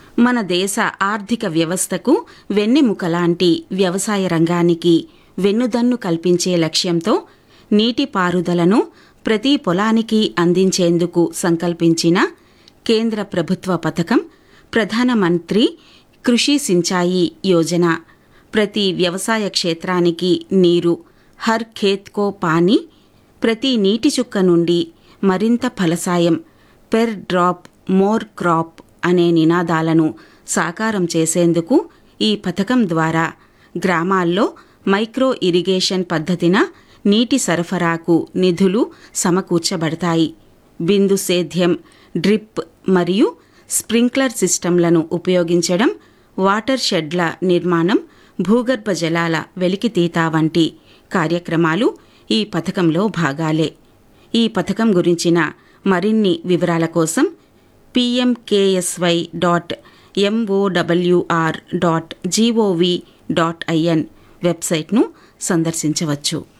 మన దేశ ఆర్థిక వ్యవస్థకు వెన్నెముక లాంటి వ్యవసాయ రంగానికి వెన్నుదన్ను కల్పించే లక్ష్యంతో నీటిపారుదలను ప్రతి పొలానికి అందించేందుకు సంకల్పించిన కేంద్ర ప్రభుత్వ పథకం ప్రధానమంత్రి కృషి సించాయి యోజన ప్రతి వ్యవసాయ క్షేత్రానికి నీరు హర్ ఖేత్ కో పానీ ప్రతి నీటి చుక్క నుండి మరింత ఫలసాయం పెర్ డ్రాప్ మోర్ క్రాప్ అనే నినాదాలను సాకారం చేసేందుకు ఈ పథకం ద్వారా గ్రామాల్లో మైక్రో ఇరిగేషన్ పద్ధతిన నీటి సరఫరాకు నిధులు సమకూర్చబడతాయి బిందు సేద్యం డ్రిప్ మరియు స్ప్రింక్లర్ సిస్టంలను ఉపయోగించడం వాటర్ షెడ్ల నిర్మాణం భూగర్భ జలాల వెలికితీత వంటి కార్యక్రమాలు ఈ పథకంలో భాగాలే ఈ పథకం గురించిన మరిన్ని వివరాల కోసం PMKSY dot MOWR dot GOV dot IN వెబ్సైట్ను సందర్శించవచ్చు